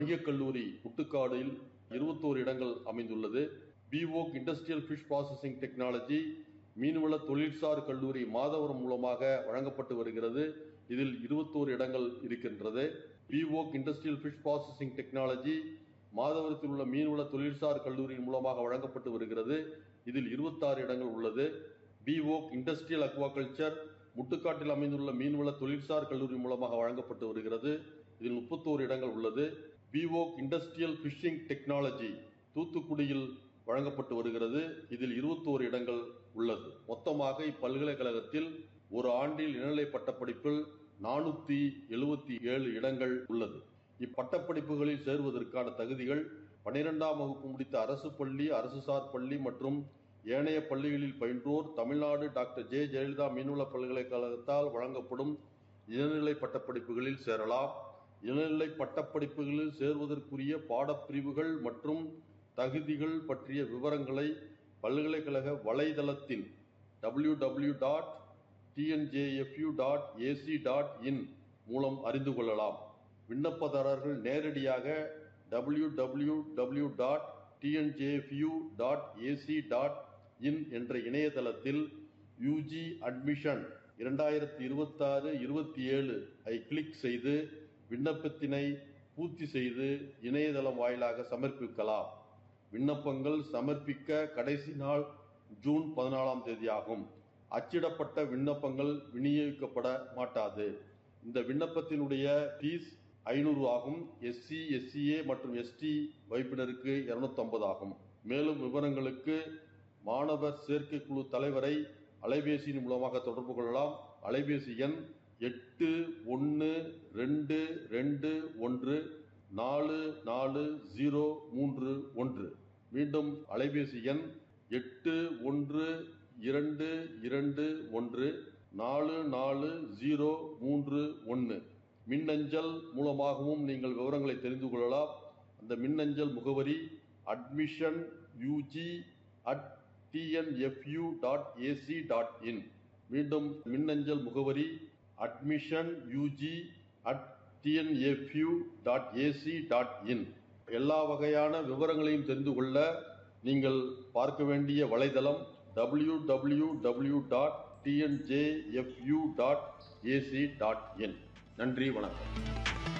வணிகக் கல்லூரி முட்டுக்காடில் இருபத்தோரு இடங்கள் அமைந்துள்ளது பிஓக் இண்டஸ்ட்ரியல் ஃபிஷ் ப்ராசஸிங் டெக்னாலஜி மீன்வள தொழில்சார் கல்லூரி மாதவரம் மூலமாக வழங்கப்பட்டு வருகிறது இதில் இருபத்தோரு இடங்கள் இருக்கின்றது பிஓக் இண்டஸ்ட்ரியல் ஃபிஷ் ப்ராசஸிங் டெக்னாலஜி மாதவரத்தில் உள்ள மீன்வள தொழில்சார் கல்லூரியின் மூலமாக வழங்கப்பட்டு வருகிறது இதில் இருபத்தாறு இடங்கள் உள்ளது பிஓக் இண்டஸ்ட்ரியல் அக்வாகல்ச்சர் முட்டுக்காட்டில் அமைந்துள்ள மீன்வள தொழில்சார் கல்லூரி மூலமாக வழங்கப்பட்டு வருகிறது இதில் முப்பத்தோரு இடங்கள் உள்ளது பிஓக் இண்டஸ்ட்ரியல் ஃபிஷிங் டெக்னாலஜி தூத்துக்குடியில் வழங்கப்பட்டு வருகிறது இதில் இருபத்தோரு இடங்கள் உள்ளது மொத்தமாக இப்பல்கலைக்கழகத்தில் ஒரு ஆண்டில் இளநிலை பட்டப்படிப்பில் நானூத்தி எழுபத்தி ஏழு இடங்கள் உள்ளது இப்பட்டப்படிப்புகளில் சேருவதற்கான தகுதிகள் பனிரெண்டாம் வகுப்பு முடித்த அரசு பள்ளி அரசு சார் பள்ளி மற்றும் ஏனைய பள்ளிகளில் பயின்றோர் தமிழ்நாடு டாக்டர் ஜே ஜெயலலிதா மீன்வள பல்கலைக்கழகத்தால் வழங்கப்படும் இளநிலை பட்டப்படிப்புகளில் சேரலாம் இளநிலை பட்டப்படிப்புகளில் சேர்வதற்குரிய பாடப்பிரிவுகள் மற்றும் தகுதிகள் பற்றிய விவரங்களை பல்கலைக்கழக வலைதளத்தில் W W dot TNJFU dot AC dot in மூலம் அறிந்து கொள்ளலாம் விண்ணப்பதாரர்கள் நேரடியாக W W W dot TNJFU dot AC dot in என்ற இணையதளத்தில் யூஜி அட்மிஷன் இரண்டாயிரத்தி இருபத்தாறு இருபத்தி ஏழு ஐ கிளிக் செய்து விண்ணப்பத்தினை பூர்த்தி செய்து இணையதளம் வாயிலாக சமர்ப்பிக்கலாம் விண்ணப்பங்கள் சமர்ப்பிக்க கடைசி நாள் ஜூன் பதினாலாம் தேதி ஆகும் அச்சிடப்பட்ட விண்ணப்பங்கள் விநியோகிக்கப்பட மாட்டாது இந்த விண்ணப்பத்தினுடைய ஃபீஸ் ஐநூறு ஆகும் எஸ்சி எஸ்சிஏ மற்றும் எஸ்டி வைப்பினருக்கு இருநூத்தி ஆகும் மேலும் விவரங்களுக்கு மாணவர் சேர்க்கை குழு தலைவரை அலைபேசியின் மூலமாக தொடர்பு கொள்ளலாம் அலைபேசி எண் எட்டு ஒன்று ரெண்டு ரெண்டு ஒன்று நாலு நாலு ஜீரோ மூன்று ஒன்று மீண்டும் அலைபேசி எண் எட்டு ஒன்று இரண்டு இரண்டு ஒன்று நாலு நாலு ஜீரோ மூன்று ஒன்று மின்னஞ்சல் மூலமாகவும் நீங்கள் விவரங்களை தெரிந்து கொள்ளலாம் அந்த மின்னஞ்சல் முகவரி admission UG at TNFU dot AC dot in மீண்டும் மின்னஞ்சல் முகவரி admission UG at TNFU dot AC dot in எல்லா வகையான விவரங்களையும் தெரிந்து கொள்ள நீங்கள் பார்க்க வேண்டிய வலைதளம் W W W dot TNJFU dot AC dot in நன்றி வணக்கம்